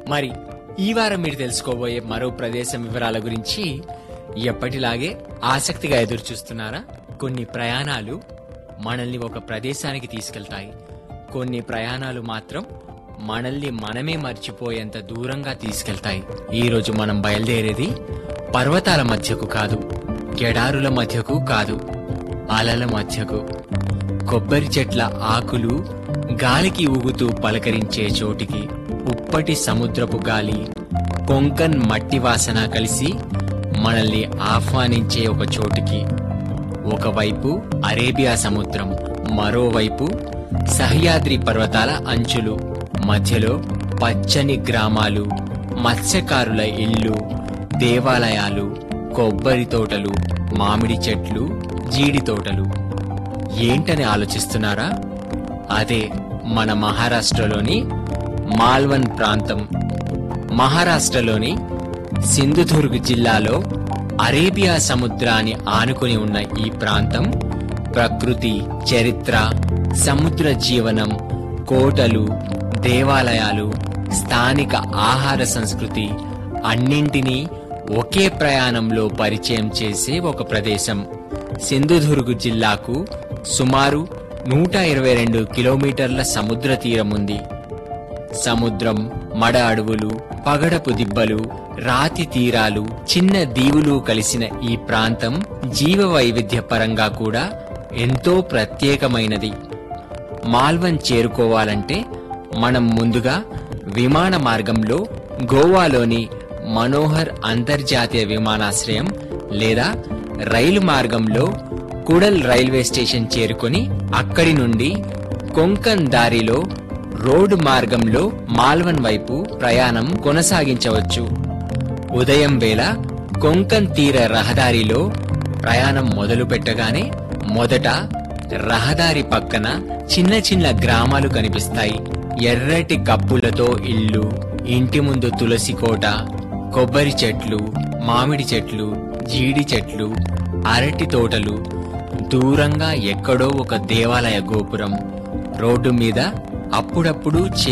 మరి ఈ వారం మీరు తెలుసుకోబోయే మరో ప్రదేశం వివరాల గురించి ఎప్పటిలాగే ఆసక్తిగా ఎదురు చూస్తున్నారా కొన్ని ప్రయాణాలు మనల్ని ఒక ప్రదేశానికి తీసుకెళ్తాయి కొన్ని ప్రయాణాలు మాత్రం మనల్ని మనమే మర్చిపోయేంత దూరంగా తీసుకెళ్తాయి ఈ రోజు మనం బయలుదేరేది పర్వతాల మధ్యకు కాదు ఎడారుల మధ్యకు కాదు అలల మధ్యకు కొబ్బరి చెట్ల ఆకులు గాలికి ఊగుతూ పలకరించే చోటికి ఉప్పటి సముద్రపు గాలి కొంకన్ మట్టి వాసన కలిసి మనల్ని ఆహ్వానించే ఒక చోటికి ఒకవైపు అరేబియా సముద్రం మరోవైపు సహ్యాద్రి పర్వతాల అంచులు మధ్యలో పచ్చని గ్రామాలు మత్స్యకారుల ఇళ్ళు దేవాలయాలు కొబ్బరి తోటలు మామిడి చెట్లు జీడి తోటలు ఏంటని ఆలోచిస్తున్నారా అదే మన మహారాష్ట్రలోని మాల్వన్ ప్రాంతం మహారాష్ట్రలోని సింధుదుర్గ్ జిల్లాలో అరేబియా సముద్రాన్ని ఆనుకుని ఉన్న ఈ ప్రాంతం ప్రకృతి చరిత్ర సముద్ర జీవనం కోటలు దేవాలయాలు స్థానిక ఆహార సంస్కృతి అన్నింటినీ ఒకే ప్రయాణంలో పరిచయం చేసే ఒక ప్రదేశం సింధుదుర్గ్ జిల్లాకు సుమారు నూట ఇరవై రెండు కిలోమీటర్ల సముద్ర తీరం ఉంది సముద్రం మడ అడవులు పగడపు దిబ్బలు రాతి తీరాలు చిన్న దీవులు కలిసిన ఈ ప్రాంతం జీవ వైవిధ్య పరంగా కూడా ఎంతో ప్రత్యేకమైనది మాల్వన్ చేరుకోవాలంటే మనం ముందుగా విమాన మార్గంలో గోవాలోని మనోహర్ అంతర్జాతీయ విమానాశ్రయం లేదా రైలు మార్గంలో కుడల్ రైల్వే స్టేషన్ చేరుకొని అక్కడి నుండి కొంకన్ దారిలో రోడ్డు మార్గంలో మాల్వన్ వైపు ప్రయాణం కొనసాగించవచ్చు ఉదయం వేళ కొంకన్ తీర రహదారిలో ప్రయాణం మొదలు పెట్టగానే మొదట రహదారి పక్కన చిన్న చిన్న గ్రామాలు కనిపిస్తాయి ఎర్రటి కప్పులతో ఇల్లు ఇంటి ముందు తులసి కోట కొబ్బరి చెట్లు మామిడి చెట్లు జీడి చెట్లు అరటి తోటలు దూరంగా ఎక్కడో ఒక దేవాలయ గోపురం రోడ్డు మీద అప్పుడప్పుడు